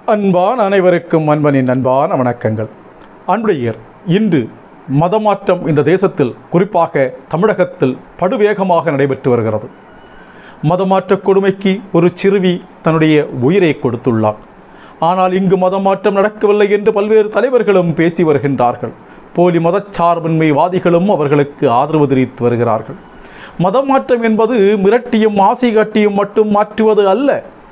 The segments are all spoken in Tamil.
அன்பான் அனைவருக்கும் அன்பனின் அன்பான வணக்கங்கள் அன்புடையர் இன்று மதமாற்றம் இந்த தேசத்தில் குறிப்பாக தமிழகத்தில் படுவேகமாக நடைபெற்று வருகிறது மதமாற்ற கொடுமைக்கு ஒரு சிறுவி தன்னுடைய உயிரை கொடுத்துள்ளார் ஆனால் இங்கு மதமாற்றம் நடக்கவில்லை என்று பல்வேறு தலைவர்களும் பேசி வருகின்றார்கள் போலி மதச்சார்பின்மைவாதிகளும் அவர்களுக்கு ஆதரவு தெரிவித்து வருகிறார்கள் மதமாற்றம் என்பது மிரட்டியும் ஆசை காட்டியும் மட்டும் மாற்றுவது அல்ல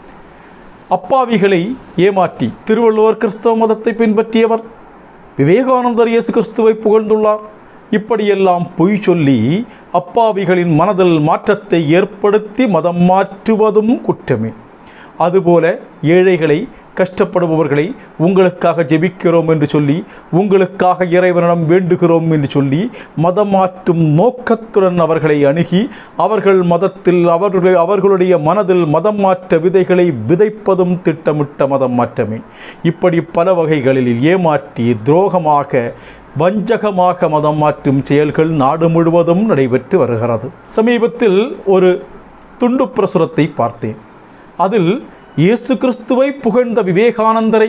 அப்பாவிகளை ஏமாற்றி திருவள்ளுவர் கிறிஸ்தவ மதத்தை பின்பற்றியவர் விவேகானந்தர் இயேசு கிறிஸ்துவை புகழ்ந்துள்ளார் இப்படியெல்லாம் பொய் சொல்லி அப்பாவிகளின் மனதில் மாற்றத்தை ஏற்படுத்தி மதம் மாற்றுவதும் குற்றமே அதுபோல ஏழைகளை கஷ்டப்படுபவர்களை உங்களுக்காக ஜெபிக்கிறோம் என்று சொல்லி உங்களுக்காக இறைவனிடம் வேண்டுகிறோம் என்று சொல்லி மதம் மாற்றும் நோக்கத்துடன் அவர்களை அணுகி அவர்கள் மதத்தில் அவர்களுடைய அவர்களுடைய மனதில் மதம் மாற்ற விதைகளை விதைப்பதும் திட்டமிட்ட மதம் மாற்றமே இப்படி பல வகைகளில் ஏமாற்றி துரோகமாக வஞ்சகமாக மதம் மாற்றும் செயல்கள் நாடு முழுவதும் நடைபெற்று வருகிறது சமீபத்தில் ஒரு துண்டு பிரசுரத்தை பார்த்தேன் அதில் இயேசு கிறிஸ்துவை புகழ்ந்த விவேகானந்தரை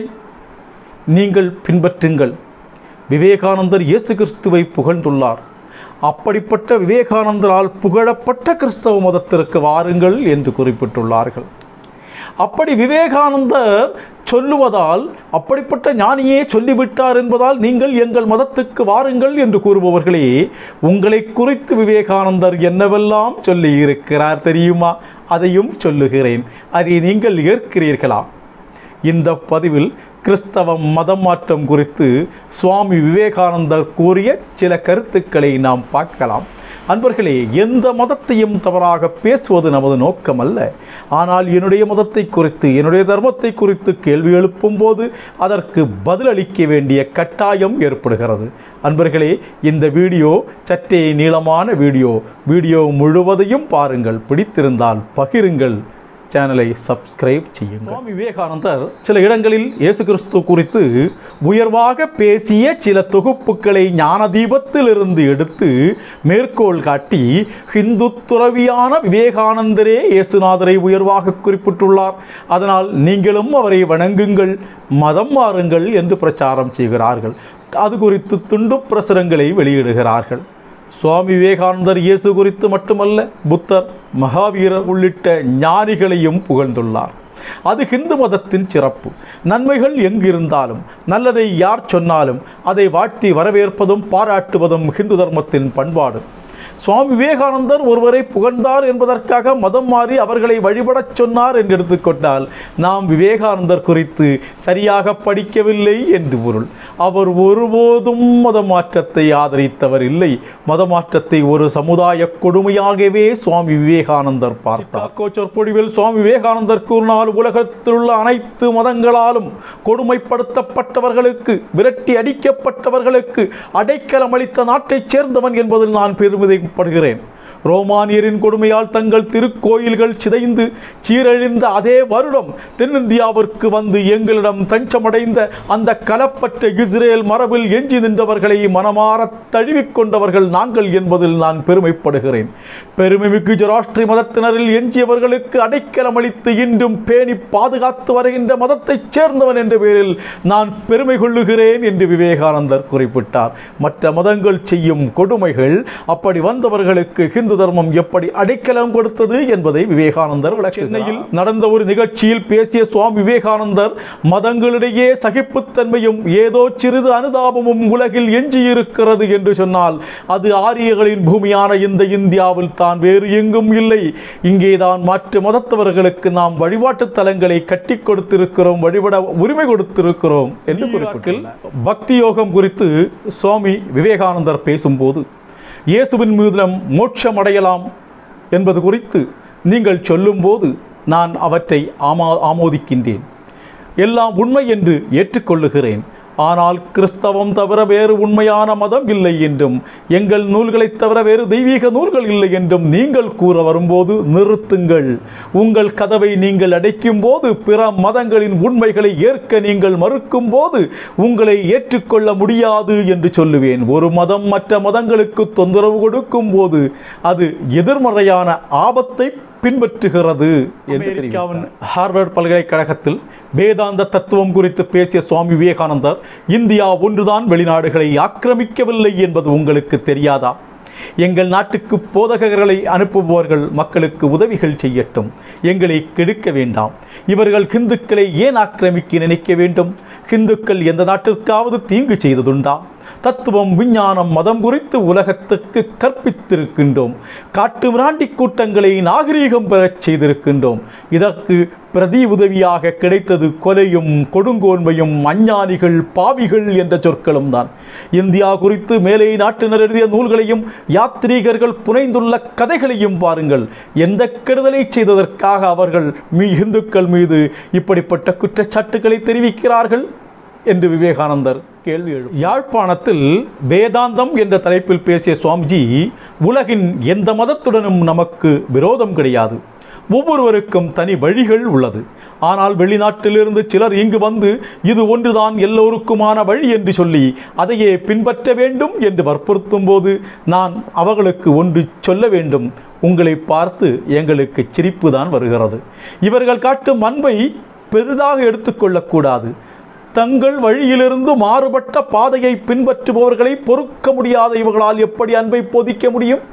நீங்கள் பின்பற்றுங்கள் விவேகானந்தர் இயேசு கிறிஸ்துவை புகழ்ந்துள்ளார் அப்படிப்பட்ட விவேகானந்தரால் புகழப்பட்ட கிறிஸ்தவ மதத்திற்கு வாருங்கள் என்று குறிப்பிட்டுள்ளார்கள் அப்படி விவேகானந்தர் சொல்லுவதால் அப்படிப்பட்ட ஞானியே சொல்லிவிட்டார் என்பதால் நீங்கள் எங்கள் மதத்துக்கு வாருங்கள் என்று கூறுபவர்களே உங்களை குறித்து விவேகானந்தர் என்னவெல்லாம் சொல்லி இருக்கிறார் தெரியுமா அதையும் சொல்லுகிறேன் அதை நீங்கள் ஏற்கிறீர்களா இந்த பதிவில் கிறிஸ்தவம் மதம் மாற்றம் குறித்து சுவாமி விவேகானந்தர் கூறிய சில கருத்துக்களை நாம் பார்க்கலாம் அன்பர்களே எந்த மதத்தையும் தவறாக பேசுவது நமது நோக்கம் அல்ல ஆனால் என்னுடைய மதத்தை குறித்து என்னுடைய தர்மத்தை குறித்து கேள்வி எழுப்பும் போது அதற்கு பதிலளிக்க வேண்டிய கட்டாயம் ஏற்படுகிறது அன்பர்களே இந்த வீடியோ சற்றே நீளமான வீடியோ வீடியோ முழுவதையும் பாருங்கள் பிடித்திருந்தால் பகிருங்கள் சேனலை சப்ஸ்கிரைப் செய்யுங்கள் சுவாமி விவேகானந்தர் சில இடங்களில் இயேசு கிறிஸ்து குறித்து உயர்வாக பேசிய சில தொகுப்புகளை ஞான தீபத்திலிருந்து எடுத்து மேற்கோள் காட்டி ஹிந்து துறவியான விவேகானந்தரே இயேசுநாதரை உயர்வாக குறிப்பிட்டுள்ளார் அதனால் நீங்களும் அவரை வணங்குங்கள் மதம் மாறுங்கள் என்று பிரச்சாரம் செய்கிறார்கள் அது குறித்து துண்டு பிரசுரங்களை வெளியிடுகிறார்கள் சுவாமி விவேகானந்தர் இயேசு குறித்து மட்டுமல்ல புத்தர் மகாவீரர் உள்ளிட்ட ஞானிகளையும் புகழ்ந்துள்ளார் அது ஹிந்து மதத்தின் சிறப்பு நன்மைகள் எங்கிருந்தாலும் நல்லதை யார் சொன்னாலும் அதை வாழ்த்தி வரவேற்பதும் பாராட்டுவதும் ஹிந்து தர்மத்தின் பண்பாடு சுவாமி விவேகானந்தர் ஒருவரை புகழ்ந்தார் என்பதற்காக மதம் மாறி அவர்களை வழிபடச் சொன்னார் என்று எடுத்துக்கொண்டால் நாம் விவேகானந்தர் குறித்து சரியாக படிக்கவில்லை என்று பொருள் அவர் ஒருபோதும் மத மாற்றத்தை ஆதரித்தவர் இல்லை மத மாற்றத்தை ஒரு சமுதாய கொடுமையாகவே சுவாமி விவேகானந்தர் பார்த்தார் சொற்பொழிவில் சுவாமி விவேகானந்தர் கூறினால் உலகத்தில் உள்ள அனைத்து மதங்களாலும் கொடுமைப்படுத்தப்பட்டவர்களுக்கு விரட்டி அடிக்கப்பட்டவர்களுக்கு அடைக்கலம் அளித்த நாட்டைச் சேர்ந்தவன் என்பதில் நான் பெருமிதப்படுகிறேன் ரோமானியரின் கொடுமையால் தங்கள் திருக்கோயில்கள் சிதைந்து சீரழிந்த அதே வருடம் தென்னிந்தியாவிற்கு வந்து எங்களிடம் தஞ்சமடைந்த அந்த கலப்பற்ற இஸ்ரேல் மரபில் எஞ்சி நின்றவர்களை மனமாற தழுவிக்கொண்டவர்கள் நாங்கள் என்பதில் நான் பெருமைப்படுகிறேன் பெருமைமிகு ஜொராஷ்டிரி மதத்தினரில் எஞ்சியவர்களுக்கு அடைக்கலம் அளித்து இன்றும் பேணி பாதுகாத்து வருகின்ற மதத்தைச் சேர்ந்தவன் என்ற பெயரில் நான் பெருமை கொள்ளுகிறேன் என்று விவேகானந்தர் குறிப்பிட்டார் மற்ற மதங்கள் செய்யும் கொடுமைகள் அப்படி வந்தவர்களுக்கு ஹிந்து தர்மம் எப்படி அடைக்கலம் கொடுத்தது என்பதை விவேகானந்தர் சென்னையில் நடந்த ஒரு நிகழ்ச்சியில் பேசிய சுவாமி விவேகானந்தர் மதங்களிடையே சகிப்புத்தன்மையும் ஏதோ சிறிது அனுதாபமும் உலகில் எஞ்சியிருக்கிறது என்று சொன்னால் அது ஆரியர்களின் பூமியான இந்த இந்தியாவில் தான் வேறு எங்கும் இல்லை இங்கேதான் மற்ற மதத்தவர்களுக்கு நாம் வழிபாட்டு தலங்களை கட்டி கொடுத்திருக்கிறோம் வழிபட உரிமை கொடுத்திருக்கிறோம் என்று குறிப்பிட்டில் பக்தி யோகம் குறித்து சுவாமி விவேகானந்தர் பேசும்போது இயேசுவின் மூலம் மோட்சம் அடையலாம் என்பது குறித்து நீங்கள் சொல்லும்போது நான் அவற்றை ஆமா ஆமோதிக்கின்றேன் எல்லாம் உண்மை என்று ஏற்றுக்கொள்ளுகிறேன் ஆனால் கிறிஸ்தவம் தவிர வேறு உண்மையான மதம் இல்லை என்றும் எங்கள் நூல்களைத் தவிர வேறு தெய்வீக நூல்கள் இல்லை என்றும் நீங்கள் கூற வரும்போது நிறுத்துங்கள் உங்கள் கதவை நீங்கள் அடைக்கும் போது பிற மதங்களின் உண்மைகளை ஏற்க நீங்கள் மறுக்கும் போது உங்களை ஏற்றுக்கொள்ள முடியாது என்று சொல்லுவேன் ஒரு மதம் மற்ற மதங்களுக்கு தொந்தரவு கொடுக்கும் போது அது எதிர்மறையான ஆபத்தை பின்பற்றுகிறது என்று அமெரிக்காவின் ஹார்வர்ட் பல்கலைக்கழகத்தில் வேதாந்த தத்துவம் குறித்து பேசிய சுவாமி விவேகானந்தர் இந்தியா ஒன்றுதான் வெளிநாடுகளை ஆக்கிரமிக்கவில்லை என்பது உங்களுக்கு தெரியாதா எங்கள் நாட்டுக்கு போதகர்களை அனுப்புபவர்கள் மக்களுக்கு உதவிகள் செய்யட்டும் எங்களை கெடுக்க வேண்டாம் இவர்கள் ஹிந்துக்களை ஏன் ஆக்கிரமிக்க நினைக்க வேண்டும் ஹிந்துக்கள் எந்த நாட்டிற்காவது தீங்கு செய்ததுண்டா தத்துவம் விஞ்ஞானம் மதம் குறித்து உலகத்துக்கு கற்பித்திருக்கின்றோம் காட்டு மிராண்டி கூட்டங்களை நாகரீகம் பெறச் செய்திருக்கின்றோம் இதற்கு பிரதி உதவியாக கிடைத்தது கொலையும் கொடுங்கோன்மையும் அஞ்ஞானிகள் பாவிகள் என்ற சொற்களும் தான் இந்தியா குறித்து மேலே நாட்டினர் எழுதிய நூல்களையும் யாத்ரீகர்கள் புனைந்துள்ள கதைகளையும் பாருங்கள் எந்த கெடுதலை செய்ததற்காக அவர்கள் மீ இந்துக்கள் மீது இப்படிப்பட்ட குற்றச்சாட்டுகளை தெரிவிக்கிறார்கள் என்று விவேகானந்தர் கேள்வி எழும் யாழ்ப்பாணத்தில் வேதாந்தம் என்ற தலைப்பில் பேசிய சுவாமிஜி உலகின் எந்த மதத்துடனும் நமக்கு விரோதம் கிடையாது ஒவ்வொருவருக்கும் தனி வழிகள் உள்ளது ஆனால் வெளிநாட்டிலிருந்து சிலர் இங்கு வந்து இது ஒன்றுதான் எல்லோருக்குமான வழி என்று சொல்லி அதையே பின்பற்ற வேண்டும் என்று வற்புறுத்தும் போது நான் அவர்களுக்கு ஒன்று சொல்ல வேண்டும் உங்களை பார்த்து எங்களுக்கு சிரிப்பு தான் வருகிறது இவர்கள் காட்டும் அன்பை பெரிதாக எடுத்துக்கொள்ளக்கூடாது தங்கள் வழியிலிருந்து மாறுபட்ட பாதையை பின்பற்றுபவர்களை பொறுக்க முடியாத இவர்களால் எப்படி அன்பை போதிக்க முடியும்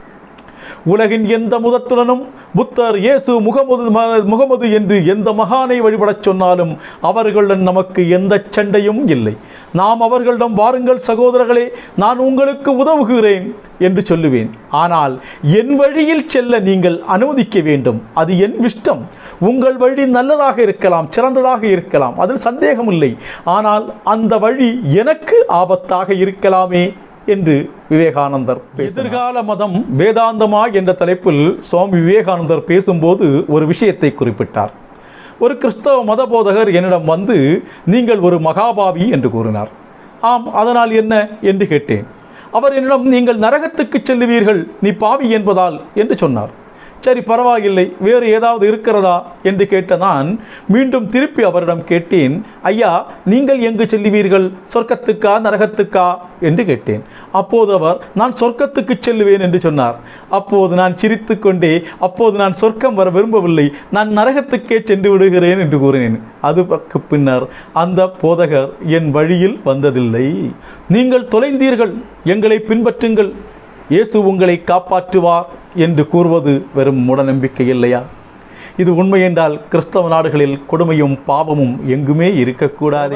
உலகின் எந்த முதத்துடனும் புத்தர் இயேசு முகமது ம- முகமது என்று எந்த மகானை வழிபடச் சொன்னாலும் அவர்களுடன் நமக்கு எந்த சண்டையும் இல்லை நாம் அவர்களிடம் வாருங்கள் சகோதரர்களே நான் உங்களுக்கு உதவுகிறேன் என்று சொல்லுவேன் ஆனால் என் வழியில் செல்ல நீங்கள் அனுமதிக்க வேண்டும் அது என் இஷ்டம் உங்கள் வழி நல்லதாக இருக்கலாம் சிறந்ததாக இருக்கலாம் அதில் சந்தேகமில்லை ஆனால் அந்த வழி எனக்கு ஆபத்தாக இருக்கலாமே என்று விவேகானந்தர் எதிர்கால மதம் வேதாந்தமா என்ற தலைப்பில் சுவாமி விவேகானந்தர் பேசும்போது ஒரு விஷயத்தை குறிப்பிட்டார் ஒரு கிறிஸ்தவ மத போதகர் என்னிடம் வந்து நீங்கள் ஒரு மகாபாவி என்று கூறினார் ஆம் அதனால் என்ன என்று கேட்டேன் அவர் என்னிடம் நீங்கள் நரகத்துக்கு செல்லுவீர்கள் நீ பாவி என்பதால் என்று சொன்னார் சரி பரவாயில்லை வேறு ஏதாவது இருக்கிறதா என்று கேட்ட நான் மீண்டும் திருப்பி அவரிடம் கேட்டேன் ஐயா நீங்கள் எங்கு செல்லுவீர்கள் சொர்க்கத்துக்கா நரகத்துக்கா என்று கேட்டேன் அப்போது அவர் நான் சொர்க்கத்துக்கு செல்லுவேன் என்று சொன்னார் அப்போது நான் சிரித்துக்கொண்டே அப்போது நான் சொர்க்கம் வர விரும்பவில்லை நான் நரகத்துக்கே சென்று விடுகிறேன் என்று கூறினேன் அதுக்கு பின்னர் அந்த போதகர் என் வழியில் வந்ததில்லை நீங்கள் தொலைந்தீர்கள் எங்களை பின்பற்றுங்கள் இயேசு உங்களை காப்பாற்றுவார் என்று கூறுவது வெறும் மூடநம்பிக்கை இல்லையா இது உண்மை என்றால் கிறிஸ்தவ நாடுகளில் கொடுமையும் பாவமும் எங்குமே இருக்கக்கூடாது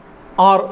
ஆர்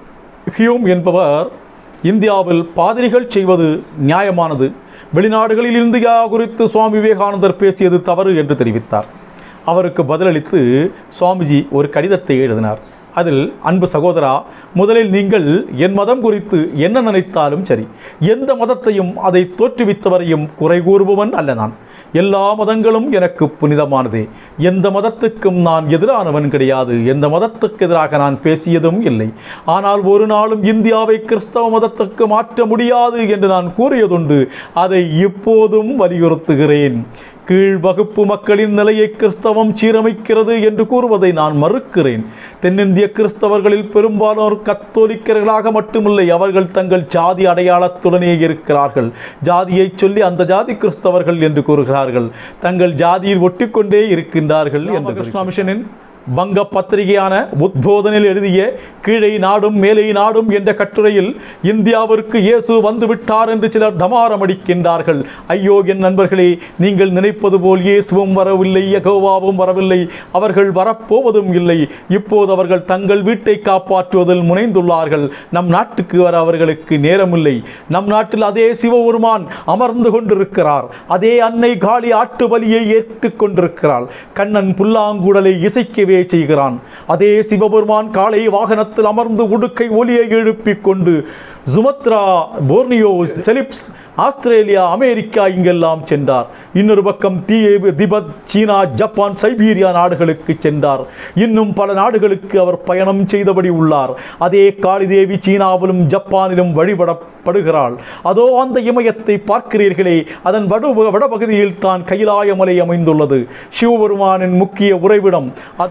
ஹியூம் என்பவர் இந்தியாவில் பாதிரிகள் செய்வது நியாயமானது வெளிநாடுகளில் இந்தியா குறித்து சுவாமி விவேகானந்தர் பேசியது தவறு என்று தெரிவித்தார் அவருக்கு பதிலளித்து சுவாமிஜி ஒரு கடிதத்தை எழுதினார் அதில் அன்பு சகோதரா முதலில் நீங்கள் என் மதம் குறித்து என்ன நினைத்தாலும் சரி எந்த மதத்தையும் அதை தோற்றுவித்தவரையும் குறை கூறுபவன் அல்ல நான் எல்லா மதங்களும் எனக்கு புனிதமானதே எந்த மதத்துக்கும் நான் எதிரானவன் கிடையாது எந்த மதத்துக்கு எதிராக நான் பேசியதும் இல்லை ஆனால் ஒரு நாளும் இந்தியாவை கிறிஸ்தவ மதத்துக்கு மாற்ற முடியாது என்று நான் கூறியதுண்டு அதை இப்போதும் வலியுறுத்துகிறேன் கீழ் வகுப்பு மக்களின் நிலையை கிறிஸ்தவம் சீரமைக்கிறது என்று கூறுவதை நான் மறுக்கிறேன் தென்னிந்திய கிறிஸ்தவர்களில் பெரும்பாலோர் கத்தோலிக்கர்களாக மட்டுமில்லை அவர்கள் தங்கள் ஜாதி அடையாளத்துடனே இருக்கிறார்கள் ஜாதியை சொல்லி அந்த ஜாதி கிறிஸ்தவர்கள் என்று கூறுகிறார்கள் தங்கள் ஜாதியில் ஒட்டிக்கொண்டே இருக்கின்றார்கள் என்று கிருஷ்ணா மிஷனின் வங்க பத்திரிகையான உத்போதனில் எழுதிய கீழே நாடும் மேலே நாடும் என்ற கட்டுரையில் இந்தியாவிற்கு இயேசு வந்து விட்டார் என்று சிலர் டமாரம் அடிக்கின்றார்கள் ஐயோ என் நண்பர்களே நீங்கள் நினைப்பது போல் இயேசுவும் வரவில்லை யகோவாவும் வரவில்லை அவர்கள் வரப்போவதும் இல்லை இப்போது அவர்கள் தங்கள் வீட்டை காப்பாற்றுவதில் முனைந்துள்ளார்கள் நம் நாட்டுக்கு வர அவர்களுக்கு நேரமில்லை நம் நாட்டில் அதே சிவபெருமான் அமர்ந்து கொண்டிருக்கிறார் அதே அன்னை காளி ஆட்டு பலியை ஏற்றுக் கொண்டிருக்கிறாள் கண்ணன் புல்லாங்குழலை இசைக்கவே செய்கிறான் அதே சிவபெருமான் காளை வாகனத்தில் அமர்ந்து உடுக்கை ஒலியை எழுப்பிக் கொண்டு Sumatra Borneo Celebes Australia America இங்கெல்லாம் சென்றார் இன்னொரு பக்கம் தீ திபெத் சீனா ஜப்பான் சைபீரியா நாடுகளுக்கு சென்றார் இன்னும் பல நாடுகளுக்கு அவர் பயணம் செய்தபடி உள்ளார் அதே காளிதேவி சீனாவிலும் ஜப்பானிலும் வழிபடப்படுகிறாள் அதோ அந்த இமயத்தை பார்க்கிறீர்களே அதன் வடு வடபகுதியில் தான் கைலாய மலை அமைந்துள்ளது சிவபெருமானின் முக்கிய உறைவிடம் அ-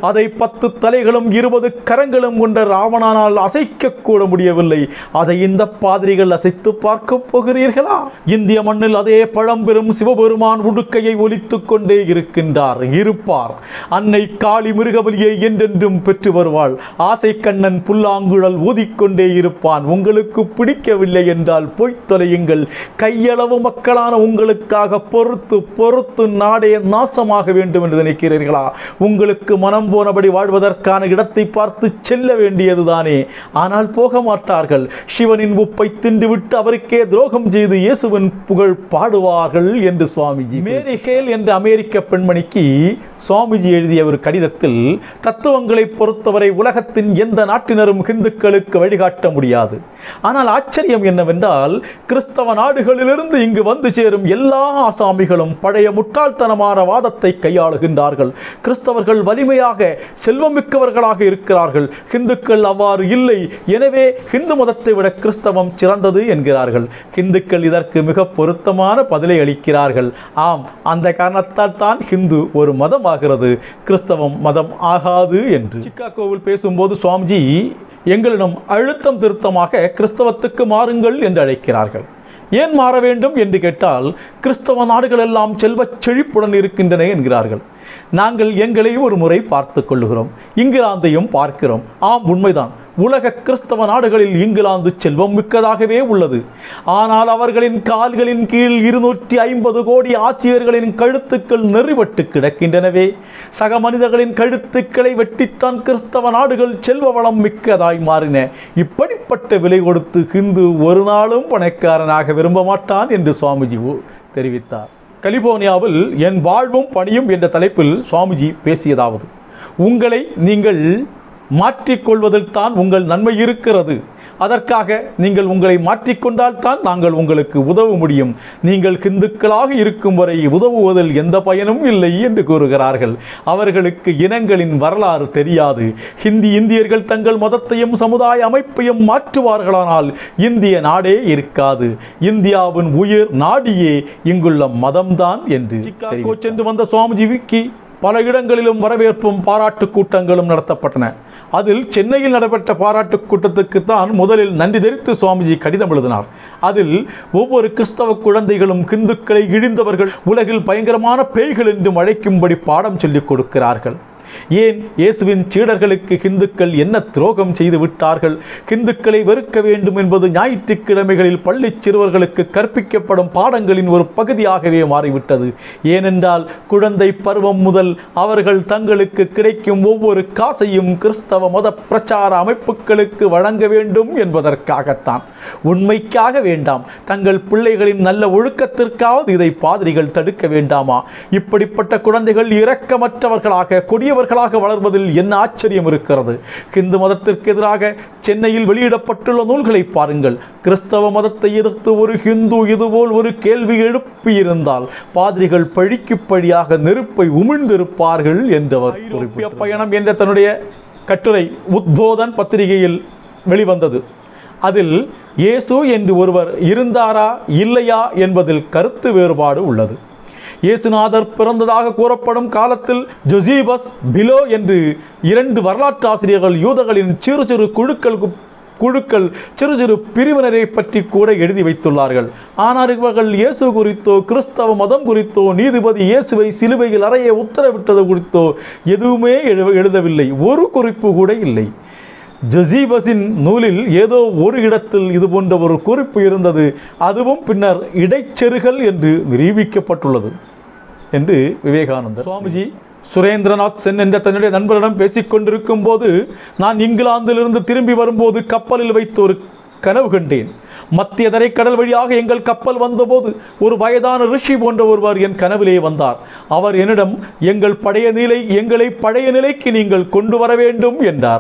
அதை பத்து தலைகளும் இருபது கரங்களும் கொண்ட ராவணனால் அசைக்க கூட முடியவில்லை அதை இந்த பாதிரிகள் அசைத்து பார்க்க போகிறீர்களா இந்திய மண்ணில் அதே பழம்பெரும் சிவபெருமான் உடுக்கையை ஒலித்துக் கொண்டே இருக்கின்றார் இருப்பார் அன்னை காளி மிருகபலியை என்றென்றும் பெற்று வருவாள் ஆசை கண்ணன் புல்லாங்குழல் ஊதிக்கொண்டே இருப்பான் உங்களுக்கு பிடிக்கவில்லை என்றால் போய்த் தொலையுங்கள் கையளவு மக்களான உங்களுக்காக பொறுத்து பொறுத்து நாடே நாசமாக வேண்டும் என்று நினைக்கிறீர்களா உங்களுக்கு மனம் போனபடி வாழ்வதற்கான இடத்தை பார்த்து செல்ல வேண்டியதுதானே ஆனால் போக மாட்டார்கள் சிவனின் உப்பை தின்றுவிட்டு அவருக்கே துரோகம் செய்து இயேசுவின் புகழ் பாடுவார்கள் என்று சுவாமிஜி மேரி ஹேல் என்ற அமெரிக்க பெண்மணிக்கு சுவாமிஜி எழுதிய ஒரு கடிதத்தில் தத்துவங்களை பொறுத்தவரை உலகத்தின் எந்த நாட்டினரும் ஹிந்துக்களுக்கு வழிகாட்ட முடியாது ஆனால் ஆச்சரியம் என்னவென்றால் கிறிஸ்தவ நாடுகளிலிருந்து இங்கு வந்து சேரும் எல்லா ஆசாமிகளும் பழைய முட்டாள்தனமான வாதத்தை கையாளுகின்றார்கள் கிறிஸ்தவர்கள் வலிமையாக செல்வம் மிக்கவர்களாக இருக்கிறார்கள் ஹிந்துக்கள் அவ்வாறு இல்லை எனவே ஹிந்து மதத்தை விட கிறிஸ்தவம் சிறந்தது என்கிறார்கள் ஹிந்துக்கள் இதற்கு மிக பொருத்தமான பதிலை அளிக்கிறார்கள் ஆம் அந்த காரணத்தால் தான் ஹிந்து ஒரு மதம் ஆகிறது கிறிஸ்தவம் மதம் ஆகாது என்று சிக்காகோவில் பேசும்போது சுவாமிஜி எங்களிடம் அழுத்தம் திருத்தமாக கிறிஸ்தவத்துக்கு மாறுங்கள் என்று அழைக்கிறார்கள் ஏன் மாற வேண்டும் என்று கேட்டால் கிறிஸ்தவ நாடுகள் எல்லாம் செல்வச் செழிப்புடன் இருக்கின்றன என்கிறார்கள் நாங்கள் எங்களை ஒரு முறை பார்த்து கொள்ளுகிறோம் இங்கிலாந்தையும் பார்க்கிறோம் ஆம் உண்மைதான் உலக கிறிஸ்தவ நாடுகளில் இங்கிலாந்து செல்வம் மிக்கதாகவே உள்ளது ஆனால் அவர்களின் கால்களின் கீழ் இருநூற்றி ஐம்பது கோடி ஆசிரியர்களின் கழுத்துக்கள் நெறிபட்டு கிடக்கின்றனவே சக மனிதர்களின் கழுத்துக்களை வெட்டித்தான் கிறிஸ்தவ நாடுகள் செல்வ வளம் மிக்கதாய் மாறின இப்படிப்பட்ட விலை கொடுத்து ஹிந்து ஒரு நாளும் பணக்காரனாக விரும்ப மாட்டான் என்று சுவாமிஜி உ- தெரிவித்தார் கலிபோர்னியாவில் என் வாழ்வும் பணியும் என்ற தலைப்பில் சுவாமிஜி பேசியதாவது உங்களை நீங்கள் மாற்றிக்கொள்வதில் தான் உங்கள் நன்மை இருக்கிறது அதற்காக நீங்கள் உங்களை மாற்றிக்கொண்டால் தான் நாங்கள் உங்களுக்கு உதவ முடியும் நீங்கள் ஹிந்துக்களாக இருக்கும் வரை உதவுவதில் எந்த பயனும் இல்லை என்று கூறுகிறார்கள் அவர்களுக்கு இனங்களின் வரலாறு தெரியாது ஹிந்தி இந்தியர்கள் தங்கள் மதத்தையும் சமுதாய அமைப்பையும் மாற்றுவார்களானால் இந்திய நாடே இருக்காது இந்தியாவின் உயிர் நாடியே இங்குள்ள மதம்தான் என்று சிக்காகோ சென்று வந்த சுவாமிஜிக்கு பல இடங்களிலும் வரவேற்பும் பாராட்டு கூட்டங்களும் நடத்தப்பட்டன அதில் சென்னையில் நடைபெற்ற பாராட்டு கூட்டத்துக்கு தான் முதலில் நன்றி தெரிவித்து சுவாமிஜி கடிதம் எழுதினார் அதில் ஒவ்வொரு கிறிஸ்தவ குழந்தைகளும் ஹிந்துக்களை இழிந்தவர்கள் உலகில் பயங்கரமான பேய்கள் என்றும் அழைக்கும்படி பாடம் சொல்லிக் கொடுக்கிறார்கள் ஏன் இயேசுவின் சீடர்களுக்கு ஹிந்துக்கள் என்ன துரோகம் செய்து விட்டார்கள் ஹிந்துக்களை வெறுக்க வேண்டும் என்பது ஞாயிற்றுக்கிழமைகளில் பள்ளிச் சிறுவர்களுக்கு கற்பிக்கப்படும் பாடங்களின் ஒரு பகுதியாகவே மாறிவிட்டது ஏனென்றால் குழந்தை பருவம் முதல் அவர்கள் தங்களுக்கு கிடைக்கும் ஒவ்வொரு காசையும் கிறிஸ்தவ மத பிரச்சார அமைப்புகளுக்கு வழங்க வேண்டும் என்பதற்காகத்தான் உண்மைக்காக வேண்டாம் தங்கள் பிள்ளைகளின் நல்ல ஒழுக்கத்திற்காவது இதை பாதிரிகள் தடுக்க வேண்டாமா இப்படிப்பட்ட குழந்தைகள் இரக்கமற்றவர்களாக கொடியவர்களாக வளர்வதில் என்ன ஆச்சரியம் இருக்கிறது ஹிந்து மதத்திற்கு எதிராக சென்னையில் வெளியிடப்பட்டுள்ள நூல்களை பாருங்கள் கிறிஸ்தவ மதத்தை எதிர்த்து ஒரு ஹிந்து இதுபோல் ஒரு கேள்வி எழுப்பியிருந்தால் பாதிரிகள் பழிக்கு பழியாக நெருப்பை உமிழ்ந்திருப்பார்கள் என்றவர் ஐரோப்பிய பயணம் என்ற தன்னுடைய கட்டுரை உத்போதன் பத்திரிகையில் வெளிவந்தது அதில் இயேசு என்று ஒருவர் இருந்தாரா இல்லையா என்பதில் கருத்து வேறுபாடு உள்ளது இயேசுநாதர் பிறந்ததாக கூறப்படும் காலத்தில் ஜொசீபஸ் பிலோ என்று இரண்டு வரலாற்று ஆசிரியர்கள் யூதர்களின் சிறு சிறு குழுக்களுக்கு குழுக்கள் சிறு சிறு பிரிவினரை பற்றி கூட எழுதி வைத்துள்ளார்கள் ஆனால் இவர்கள் இயேசு குறித்தோ கிறிஸ்தவ மதம் குறித்தோ நீதிபதி இயேசுவை சிலுவையில் அறைய உத்தரவிட்டது குறித்தோ எதுவுமே எழு- எழுதவில்லை ஒரு குறிப்பு கூட இல்லை ஜொசீபஸின் நூலில் ஏதோ ஒரு இடத்தில் இது போன்ற ஒரு குறிப்பு இருந்தது அதுவும் பின்னர் இடைச்செருகல் என்று நிரூபிக்கப்பட்டுள்ளது என்று விவேகானந்தர் சுவாமிஜி சுரேந்திரநாத் சென் என்ற தன்னுடைய நண்பரிடம் பேசிக் கொண்டிருக்கும் போது நான் இங்கிலாந்திலிருந்து திரும்பி வரும்போது கப்பலில் வைத்து ஒரு கனவு கண்டேன் மத்திய தரைக்கடல் வழியாக எங்கள் கப்பல் வந்தபோது ஒரு வயதான ரிஷி போன்ற ஒருவர் என் கனவிலே வந்தார் அவர் என்னிடம் எங்கள் பழைய நிலை எங்களை பழைய நிலைக்கு நீங்கள் கொண்டு வர வேண்டும் என்றார்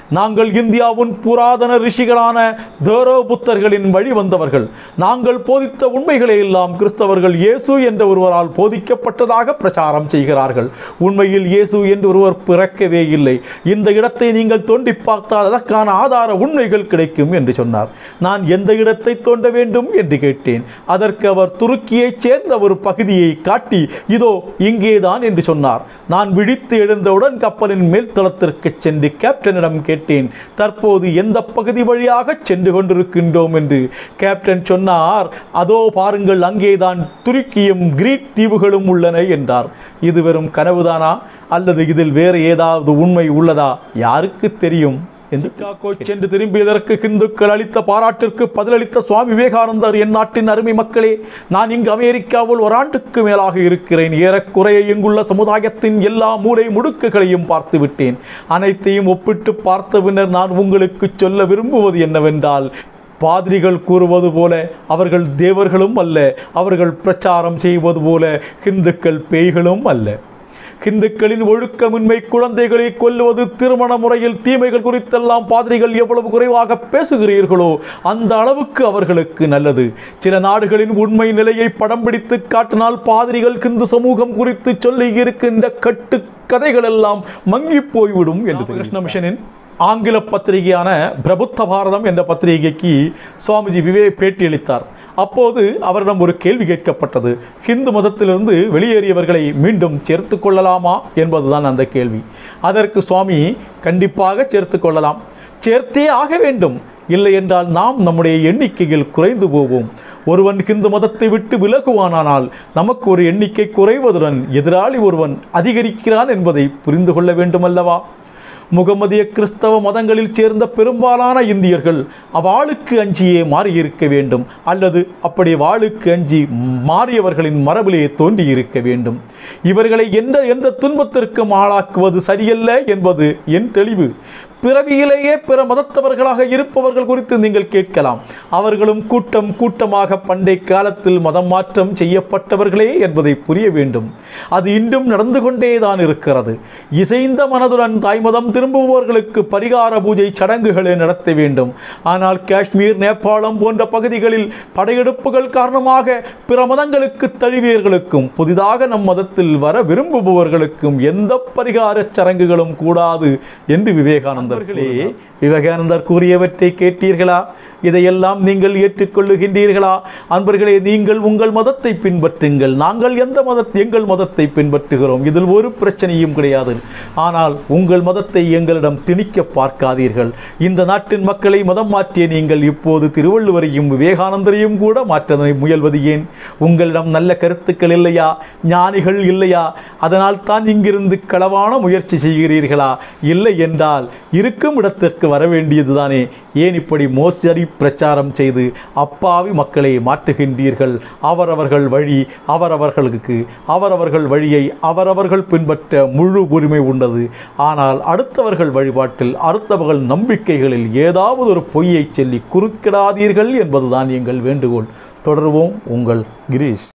நாங்கள் இந்தியாவின் புராதன ரிஷிகளான தேரோ புத்தர்களின் வழி வந்தவர்கள் நாங்கள் போதித்த உண்மைகளை எல்லாம் கிறிஸ்தவர்கள் இயேசு என்ற ஒருவரால் போதிக்கப்பட்டதாக பிரச்சாரம் செய்கிறார்கள் உண்மையில் இயேசு என்று ஒருவர் பிறக்கவே இல்லை இந்த இடத்தை நீங்கள் தோண்டி பார்த்தால் அதற்கான ஆதார உண்மைகள் கிடைக்கும் என்று சொன்னார் நான் எந்த இடத்தை தோண்ட வேண்டும் என்று கேட்டேன் அதற்கு அவர் துருக்கியைச் சேர்ந்த ஒரு பகுதியை காட்டி இதோ இங்கேதான் என்று சொன்னார் நான் விழித்து எழுந்தவுடன் கப்பலின் மேல்தளத்திற்கு சென்று கேப்டனிடம் கேட்டேன் தற்போது எந்த பகுதி வழியாக சென்று கொண்டிருக்கின்றோம் என்று கேப்டன் சொன்னார் அதோ பாருங்கள் அங்கேதான் துருக்கியும் கிரீட் தீவுகளும் உள்ளன என்றார் இது வெறும் கனவுதானா அல்லது இதில் வேறு ஏதாவது உண்மை உள்ளதா யாருக்கு தெரியும் என்று சிக்காகோ சென்று திரும்பியதற்கு இந்துக்கள் அளித்த பாராட்டிற்கு பதிலளித்த சுவாமி விவேகானந்தர் என் நாட்டின் அருமை மக்களே நான் இங்கு அமெரிக்காவில் ஒரு ஆண்டுக்கு மேலாக இருக்கிறேன் ஏறக்குறைய இங்குள்ள சமுதாயத்தின் எல்லா மூலை முடுக்குகளையும் பார்த்து விட்டேன் அனைத்தையும் ஒப்பிட்டு பார்த்த பின்னர் நான் உங்களுக்கு சொல்ல விரும்புவது என்னவென்றால் பாதிரிகள் கூறுவது போல அவர்கள் தேவர்களும் அல்ல அவர்கள் பிரச்சாரம் செய்வது போல ஹிந்துக்கள் பேய்களும் அல்ல ஹிந்துக்களின் ஒழுக்கமின்மை குழந்தைகளை கொல்லுவது திருமண முறையில் தீமைகள் குறித்தெல்லாம் பாதிரிகள் எவ்வளவு குறைவாக பேசுகிறீர்களோ அந்த அளவுக்கு அவர்களுக்கு நல்லது சில நாடுகளின் உண்மை நிலையை படம் பிடித்து காட்டினால் பாதிரிகள் ஹிந்து சமூகம் குறித்து சொல்லி இருக்கின்ற கட்டு கதைகள் எல்லாம் மங்கி போய்விடும் என்று கிருஷ்ண மிஷனின் ஆங்கில பத்திரிகையான பிரபுத்த பாரதம் என்ற பத்திரிகைக்கு சுவாமிஜி விவே பேட்டியளித்தார் அப்போது அவரிடம் ஒரு கேள்வி கேட்கப்பட்டது ஹிந்து மதத்திலிருந்து வெளியேறியவர்களை மீண்டும் சேர்த்து கொள்ளலாமா என்பதுதான் அந்த கேள்வி அதற்கு சுவாமி கண்டிப்பாக சேர்த்து கொள்ளலாம் சேர்த்தே ஆக வேண்டும் இல்லை என்றால் நாம் நம்முடைய எண்ணிக்கையில் குறைந்து போவோம் ஒருவன் ஹிந்து மதத்தை விட்டு விலகுவானானால் நமக்கு ஒரு எண்ணிக்கை குறைவதுடன் எதிராளி ஒருவன் அதிகரிக்கிறான் என்பதை புரிந்து கொள்ள வேண்டுமல்லவா முகமதிய கிறிஸ்தவ மதங்களில் சேர்ந்த பெரும்பாலான இந்தியர்கள் அவ்வாளுக்கு அஞ்சியே மாறியிருக்க வேண்டும் அல்லது அப்படி வாளுக்கு அஞ்சி மாறியவர்களின் மரபிலே தோன்றியிருக்க வேண்டும் இவர்களை எந்த எந்த துன்பத்திற்கும் ஆளாக்குவது சரியல்ல என்பது என் தெளிவு பிறவியிலேயே பிற மதத்தவர்களாக இருப்பவர்கள் குறித்து நீங்கள் கேட்கலாம் அவர்களும் கூட்டம் கூட்டமாக பண்டை காலத்தில் மதம் மாற்றம் செய்யப்பட்டவர்களே என்பதை புரிய வேண்டும் அது இன்றும் நடந்து கொண்டேதான் இருக்கிறது இசைந்த மனதுடன் தாய்மதம் திரும்புபவர்களுக்கு பரிகார பூஜை சடங்குகளை நடத்த வேண்டும் ஆனால் காஷ்மீர் நேபாளம் போன்ற பகுதிகளில் படையெடுப்புகள் காரணமாக பிற மதங்களுக்கு தழுவியர்களுக்கும் புதிதாக நம் மதத்தில் வர விரும்புபவர்களுக்கும் எந்த பரிகார சடங்குகளும் கூடாது என்று விவேகானந்தர் நண்பர்களே விவேகானந்தர் கூறியவற்றை கேட்டீர்களா இதையெல்லாம் நீங்கள் ஏற்றுக்கொள்ளுகின்றீர்களா அன்பர்களே நீங்கள் உங்கள் மதத்தை பின்பற்றுங்கள் நாங்கள் எந்த மத எங்கள் மதத்தை பின்பற்றுகிறோம் இதில் ஒரு பிரச்சனையும் கிடையாது ஆனால் உங்கள் மதத்தை எங்களிடம் திணிக்க பார்க்காதீர்கள் இந்த நாட்டின் மக்களை மதம் மாற்றிய நீங்கள் இப்போது திருவள்ளுவரையும் விவேகானந்தரையும் கூட மாற்ற முயல்வது ஏன் உங்களிடம் நல்ல கருத்துக்கள் இல்லையா ஞானிகள் இல்லையா அதனால் தான் இங்கிருந்து களவான முயற்சி செய்கிறீர்களா இல்லை என்றால் இருக்கும் இடத்திற்கு வர வேண்டியதுதானே ஏன் இப்படி மோசடி பிரச்சாரம் செய்து அப்பாவி மக்களை மாற்றுகின்றீர்கள் அவரவர்கள் வழி அவரவர்களுக்கு அவரவர்கள் வழியை அவரவர்கள் பின்பற்ற முழு உரிமை உண்டது ஆனால் அடுத்தவர்கள் வழிபாட்டில் அடுத்தவர்கள் நம்பிக்கைகளில் ஏதாவது ஒரு பொய்யை சொல்லி குறுக்கிடாதீர்கள் என்பதுதான் எங்கள் வேண்டுகோள் தொடர்வோம் உங்கள் கிரீஷ்